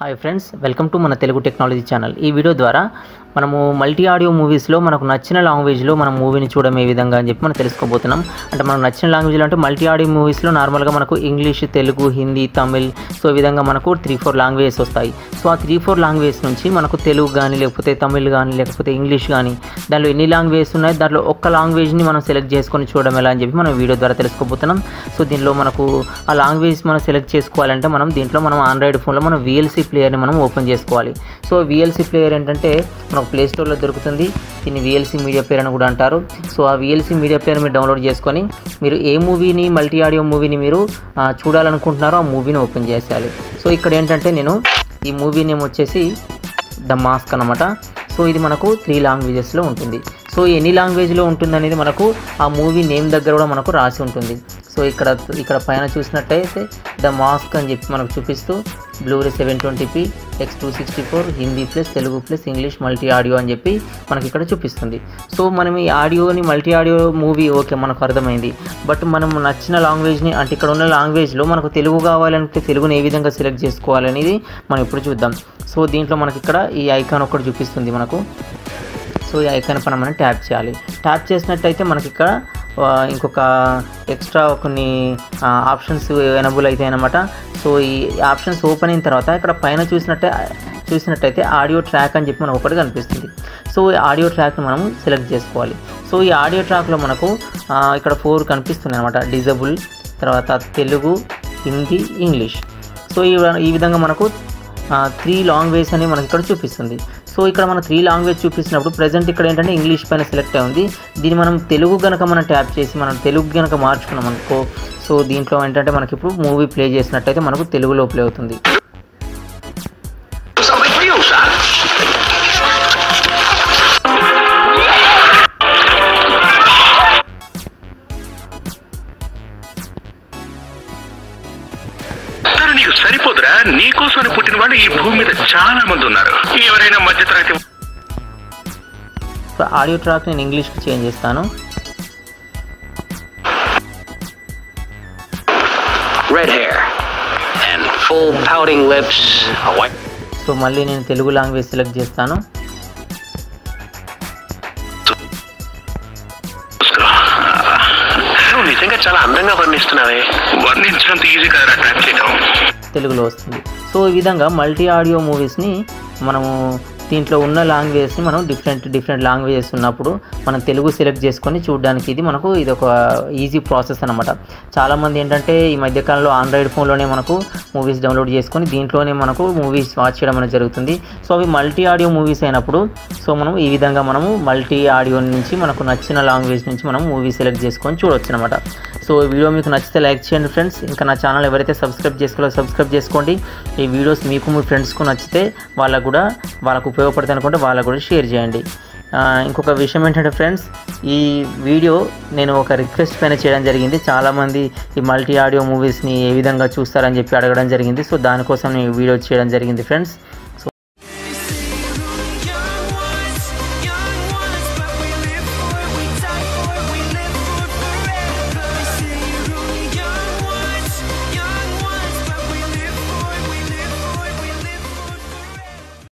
Hi friends welcome to మన Telugu technology channel ఈ video ద్వారా మనము మల్టీ ఆడియో మూవీస్లో మనకు నచ్చిన లాంగ్వేజ్లో మనం మూవీని చూడడం ఏ విధంగా అని చెప్పి మనం తెలుసుకోబోతున్నాం అంటే మనకు నచ్చిన లాంగ్వేజ్లో అంటే మల్టీ ఆడియో మూవీస్లో నార్మల్గా మనకు ఇంగ్లీష్ తెలుగు హిందీ తమిళ్ సో ఈ విధంగా మనకు త్రీ ఫోర్ లాంగ్వేజెస్ వస్తాయి సో ఆ త్రీ ఫోర్ లాంగ్వేజ్ నుంచి మనకు తెలుగు కానీ లేకపోతే తమిళ్ కానీ లేకపోతే ఇంగ్లీష్ కానీ దాంట్లో ఎన్ని లాంగ్వేజెస్ ఉన్నాయి దాంట్లో ఒక్క లాంగ్వేజ్ని మనం సెలెక్ట్ చేసుకొని చూడడం ఎలా అని చెప్పి మనం వీడియో ద్వారా తెలుసుకోబోతున్నాం సో దీనిలో మనకు ఆ లాంగ్వేజ్ మనం సెలెక్ట్ చేసుకోవాలంటే మనం దీంట్లో మనం ఆండ్రాయిడ్ ఫోన్లో మనం విఎల్సీ ప్లేయర్ని మనం ఓపెన్ చేసుకోవాలి సో విఎల్సీ ప్లేయర్ ఏంటంటే మనకు ప్లే స్టోర్లో దొరుకుతుంది దీన్ని విఎల్సీ మీడియా ప్లేయర్ అని కూడా అంటారు సో ఆ విఎల్సీ మీడియా ప్లేయర్ మీరు డౌన్లోడ్ చేసుకొని మీరు ఏ మూవీని మల్టీ ఆడియో మూవీని మీరు ఆ, చూడాలనుకుంటున్నారో ఆ మూవీని ఓపెన్ చేసేయాలి సో ఇక్కడ ఏంటంటే నేను ఈ మూవీ నేమ్ వచ్చేసి ద మాస్క్ అనమాట సో ఇది మనకు త్రీ లాంగ్వేజెస్లో ఉంటుంది సో ఎన్ని లాంగ్వేజ్లో ఉంటుంది అనేది మనకు ఆ మూవీ నేమ్ దగ్గర కూడా మనకు రాసి ఉంటుంది సో ఇక్కడ ఇక్కడ పైన చూసినట్టయితే ద మాస్క్ అని చెప్పి మనకు చూపిస్తూ Bluray seven twenty p x two sixty four Hindi plus Telugu plus English multi audio అని చెప్పి మనకి ఇక్కడ చూపిస్తుంది సో మనం ఈ ఆడియోని మల్టీ ఆడియో మూవీ ఓకే మనకు అర్థమైంది బట్ మనం నచ్చిన లాంగ్వేజ్ని అంటే ఇక్కడ ఉన్న లాంగ్వేజ్లో మనకు తెలుగు కావాలంటే తెలుగుని ఏ విధంగా సెలెక్ట్ చేసుకోవాలనేది మనం ఇప్పుడు చూద్దాం సో దీంట్లో మనకి ఇక్కడ ఈ ఐకాన్ ఒకటి చూపిస్తుంది మనకు సో ఈ ఐకాన్ పైన మనం ట్యాప్ చేయాలి ట్యాప్ చేసినట్టయితే మనకి ఇక్కడ ఆ, ఇంకొక ఎక్స్ట్రా కొన్ని ఆప్షన్స్ ఎనబుల్ అవుతాయి అనమాట సో ఈ ఆప్షన్స్ ఓపెన్ అయిన తర్వాత ఇక్కడ పైన చూసినట్టే చూసినట్టయితే ఆడియో ట్రాక్ అని చెప్పి మనకు ఒకటి కనిపిస్తుంది సో ఈ ఆడియో ట్రాక్ని మనం సెలెక్ట్ చేసుకోవాలి సో ఈ ఆడియో ట్రాక్లో మనకు ఆ, ఇక్కడ ఫోర్ కనిపిస్తున్నాయి అనమాట డిజబుల్ తర్వాత తెలుగు హిందీ ఇంగ్లీష్ సో ఈ ఈ విధంగా మనకు త్రీ లాంగ్వేజ్ అని మనకి ఇక్కడ చూపిస్తుంది సో ఇక్కడ మన త్రీ లాంగ్వేజ్ చూపిస్తున్నప్పుడు ప్రజెంట్ ఇక్కడ ఏంటంటే ఇంగ్లీష్ పైన సెలెక్ట్ అయి ఉంది దీన్ని మనం తెలుగు గనక మనం ట్యాప్ చేసి మనం తెలుగు గనక మార్చుకున్నాం అనుకో సో దీంట్లో ఏంటంటే మనకి ఇప్పుడు మూవీ ప్లే చేసినట్టయితే మనకు తెలుగులో ప్లే అవుతుంది Something for you, son. సరే నీకు సరిపోదురా నీకోసమని పుట్టిన వాళ్ళు ఈ భూమి మీద చాలా మంది ఉన్నారు ఎవరైనా మధ్యతరగతి సో ఆడియో ట్రాక్ నేను ఇంగ్లీష్కి చేంజ్ చేస్తాను red hair and full pouting lips, a white so మళ్ళీ నేను తెలుగు లాంగ్వేజ్ సెలెక్ట్ చేస్తాను నువ్వు నిజంగా చాలా అందంగా వర్ణిస్తున్నావే వర్ణించినంత ఈజీ కదా ట్రాక్ చేయడం తెలుగులో వస్తుంది సో ఈ విధంగా మల్టీ ఆడియో మూవీస్ని మనము దీంట్లో ఉన్న లాంగ్వేజెస్ని మనం డిఫరెంట్ డిఫరెంట్ లాంగ్వేజెస్ ఉన్నప్పుడు మనం తెలుగు సెలెక్ట్ చేసుకొని చూడడానికి ఇది మనకు ఇది ఒక ఈజీ ప్రాసెస్ అనమాట చాలామంది ఏంటంటే ఈ మధ్యకాలంలో ఆండ్రాయిడ్ ఫోన్లోనే మనకు మూవీస్ డౌన్లోడ్ చేసుకొని దీంట్లోనే మనకు మూవీస్ వాచ్ చేయడం అనేది జరుగుతుంది సో అవి మల్టీ ఆడియో మూవీస్ అయినప్పుడు సో మనం ఈ విధంగా మనము మల్టీ ఆడియో నుంచి మనకు నచ్చిన లాంగ్వేజ్ నుంచి మనం మూవీ సెలెక్ట్ చేసుకొని చూడొచ్చు అనమాట సో ఈ వీడియో మీకు నచ్చితే లైక్ చేయండి ఫ్రెండ్స్ ఇంకా నా ఛానల్ ఎవరైతే సబ్స్క్రైబ్ చేసుకోవాలో సబ్స్క్రైబ్ చేసుకోండి ఈ వీడియోస్ మీకు మీ ఫ్రెండ్స్కు నచ్చితే వాళ్ళకు కూడా వాళ్ళకు ఉపయోగపడుతుంది అనుకుంటే వాళ్ళకు కూడా షేర్ చేయండి ఆ, ఇంకొక విషయం ఏంటంటే ఫ్రెండ్స్ ఈ వీడియో నేను ఒక రిక్వెస్ట్ పైన చేయడం జరిగింది చాలామంది ఈ మల్టీ ఆడియో మూవీస్ని ఏ విధంగా చూస్తారని చెప్పి అడగడం జరిగింది సో దానికోసం నేను ఈ వీడియో చేయడం జరిగింది ఫ్రెండ్స్